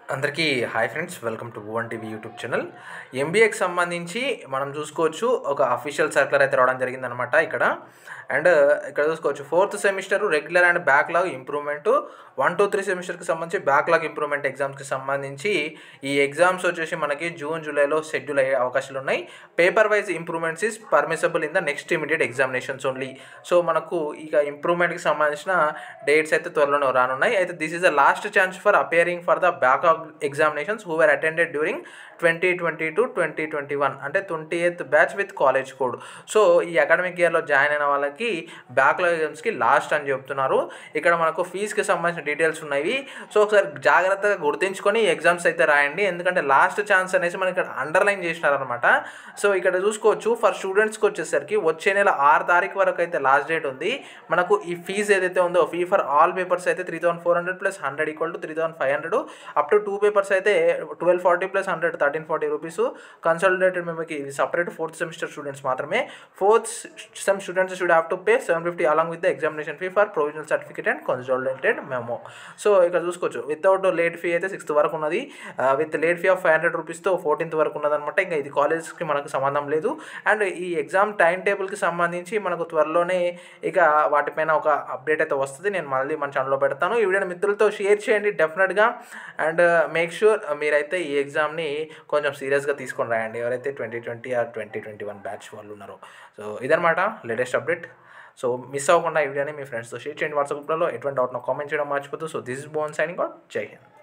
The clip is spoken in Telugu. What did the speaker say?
అందరికీ hi friends welcome to Bhuvan TV YouTube channel ఎంబీఏకి సంబంధించి మనం చూసుకోవచ్చు ఒక అఫీషియల్ సర్కులర్ అయితే రావడం జరిగిందనమాట ఇక్కడ అండ్ ఇక్కడ చూసుకోవచ్చు fourth semester regular and backlog improvement one two three సెమిస్టర్కి సంబంధించి బ్యాక్లాగ్ ఇంప్రూవ్మెంట్ ఎగ్జామ్స్కి సంబంధించి ఈ ఎగ్జామ్స్ వచ్చేసి మనకి జూన్ జూలైలో షెడ్యూల్ అయ్యే అవకాశాలు ఉన్నాయి paper wise improvements is permissible in the next immediate examinations only so మనకు ఇక ఇంప్రూవ్మెంట్కి సంబంధించిన డేట్స్ అయితే త్వరలోనే రానున్నాయి అయితే this is the last chance for appearing for the backlog examinations who are attended during twenty twenty to twenty twenty one అంటే twenty eighth batch with college code so ఈ అకాడమిక్ ఇయర్లో జాయిన్ అయిన వాళ్ళకి బ్యాక్లాగ్ ఎగ్జామ్స్కి లాస్ట్ అని చెప్తున్నారు ఇక్కడ మనకు ఫీజుకి సంబంధించిన డీటెయిల్స్ ఉన్నాయి సో ఒకసారి జాగ్రత్తగా గుర్తుంచుకొని ఎగ్జామ్స్ అయితే రాయండి ఎందుకంటే లాస్ట్ ఛాన్స్ అనేసి మనం ఇక్కడ అండర్లైన్ చేసినారనమాట సో ఇక్కడ చూసుకోవచ్చు ఫర్ స్టూడెంట్స్కి వచ్చేసరికి వచ్చే నెల ఆరు తారీఖు వరకు అయితే లాస్ట్ డేట్ ఉంది మనకు ఈ ఫీజు ఏదైతే ఉందో ఫీ ఫర్ ఆల్ పేపర్స్ అయితే three thousand four hundred plus hundred equal to three thousand five hundred up to two papers అయితే twelve forty plus hundred thirteen forty rupees consolidated మేమకి ఇది సపరేట్ ఫోర్త్ సెమిస్టర్ స్టూడెంట్స్ మాత్రమే fourth sem students should have to pay seven fifty along with the examination fee for provisional certificate and consolidated memo so ఇక్కడ చూసుకోవచ్చు వితౌట్ లేట్ ఫీ అయితే సిక్స్త్ వరకు ఉన్నది with late fee of five hundred రూపీస్తో ఫోర్టీన్త్ వరకు ఉన్నదనమాట ఇంకా ఇది కాలేజ్కి మనకు సంబంధం లేదు అండ్ ఈ ఎగ్జామ్ టైం టేబుల్కి సంబంధించి మనకు త్వరలోనే ఇక వాటిపైన ఒక అప్డేట్ అయితే వస్తుంది నేను మళ్ళీ మన ఛానల్లో పెడతాను ఈ వీడియోని మిత్రులతో షేర్ చేయండి డెఫినెట్గా అండ్ మేక్ షూర్ మీరైతే ఈ ఎగ్జామ్ని కొంచెం సీరియస్గా తీసుకొని రాయండి ఎవరైతే twenty twenty or twenty twenty one batch వాళ్ళు ఉన్నారో సో ఇదనమాట లేటెస్ట్ అప్డేట్ సో మిస్ అవ్వకుండా ఈ వీడియోని మీ ఫ్రెండ్స్తో షేర్ చేయండి వాట్సాప్ గ్రూప్లో ఎటువంటి డౌట్ నాకు కామెంట్ చేయడం మర్చిపోతూ సో దిస్ ఇస్ బోన్ సైనింగ్ అవుట్ జై హింద్